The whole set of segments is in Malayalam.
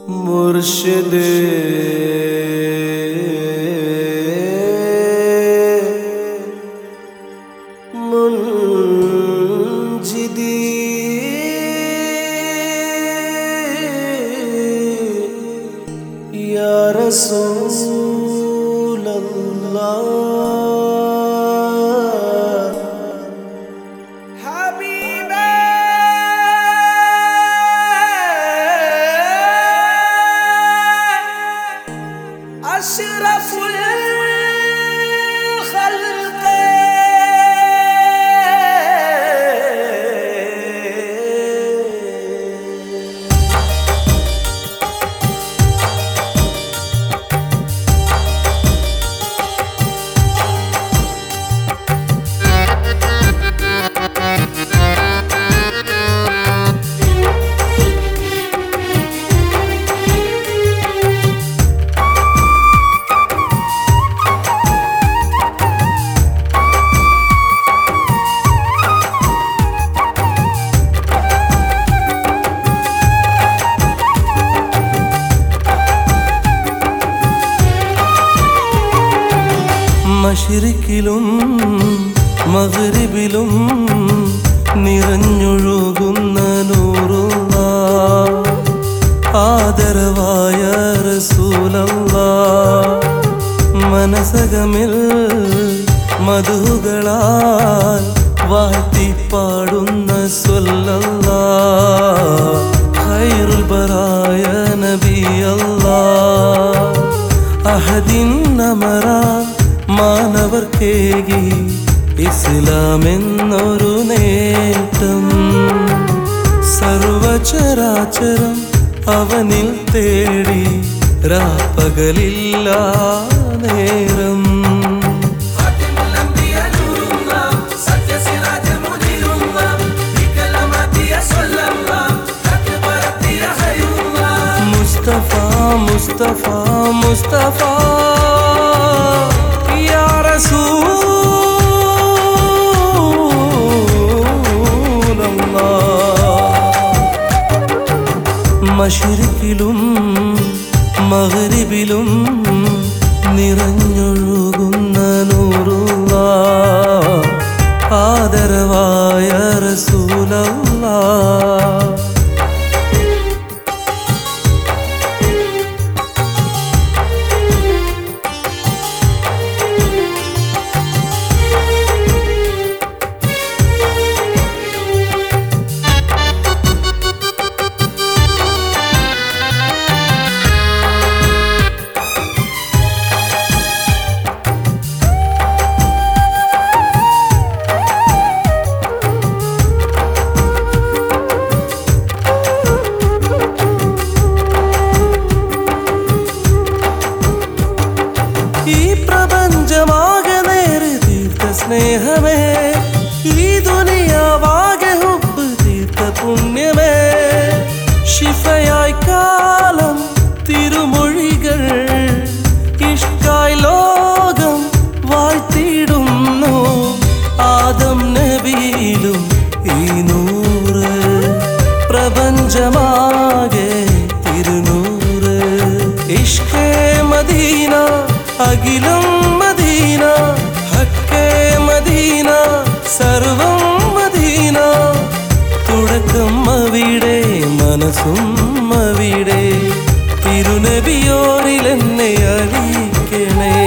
മുർഷിദ് മുൻജിദി യാ റസൂലല്ലാഹ് حبيبي أشرف الخلق മഷിരിക്കിലും മകരിബിലും നിറഞ്ഞൊഴുകുന്ന നൂറുള്ള ആദരവായ റസൂലല്ല മനസകമിൽ മധുകളാൽ വാഴ്ത്തി പാടുന്ന സ്വല്ലല്ല ഖൈറുൽ ബറായ നബിയല്ലാ അഹദിൻ നമറ മാനവർക്കേകി ഇസ്ലാം എന്നൊരു നേട്ടം സർവചരാചരം അവനിൽ തേടി രാപ്പകലില്ല നേരം മുസ്തഫ മുസ്തഫ മുസ്തഫ യാ റസൂലല്ലാഹ് മഷിരിക്കിലും മകരിബിലും നിറഞ്ഞൊഴുകുന്ന നൂറുള്ള ആദരവായ റസൂലല്ലാ ഈ പ്രപഞ്ചമാകെ നേര് തീർത്ത സ്നേഹമേ ഈ ദുനിയാവാകെ ഹുബ് തീർത്ത പുണ്യമേ ഷിഫയായി കാലം തിരുമൊഴികൾ ഇഷ്കായി ലോകം വാഴ്ത്തിയിടുന്നു ആദം നബിയിലും ഈ നൂറ് പ്രപഞ്ചമാകെ തിരുനൂറ് ഇഷ്കേ മദീന അഖിലം മദീന ഹക്കേ മദീന സർവം മദീന തുടക്കം അവിടെ മനസ്സും അവിടെ തിരുനബിയോരിൽ എന്നെ അറിയിക്കണേ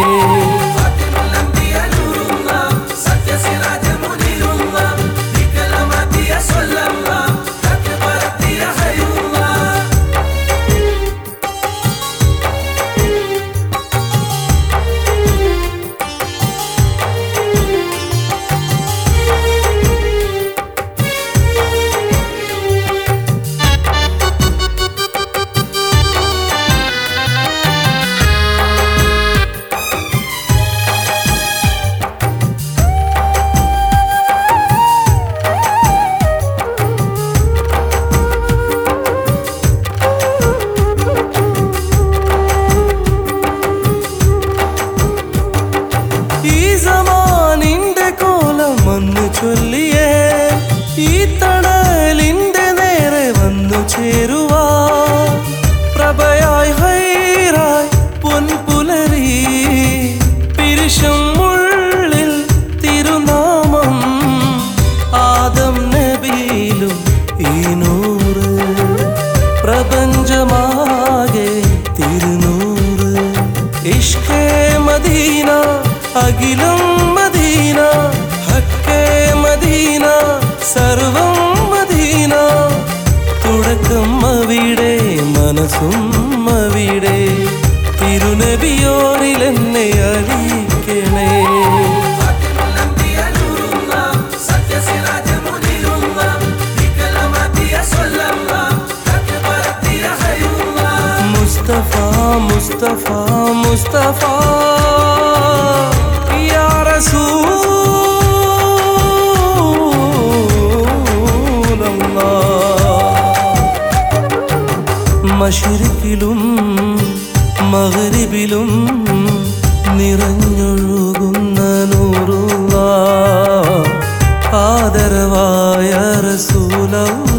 പ്രപഞ്ചമാകെ തിരുനൂറ് ഇഷ്കേ മദീന അഖിലം മദീന ഹക്കേ മദീന സർവം മദീന തുടക്കം അവിടെ മനസ്സും അവിടെ തിരുനബിയോരിൽ എന്നെ അറിയിക്കണേ മുസ്തഫ മുസ്തഫ മുസ്തഫ യാ റസൂലല്ലാഹ് മഷരിക്കിലും മകരിബിലും നിറഞ്ഞൊഴുകുന്ന നൂറുള്ള ആദരവായ റസൂലല്ല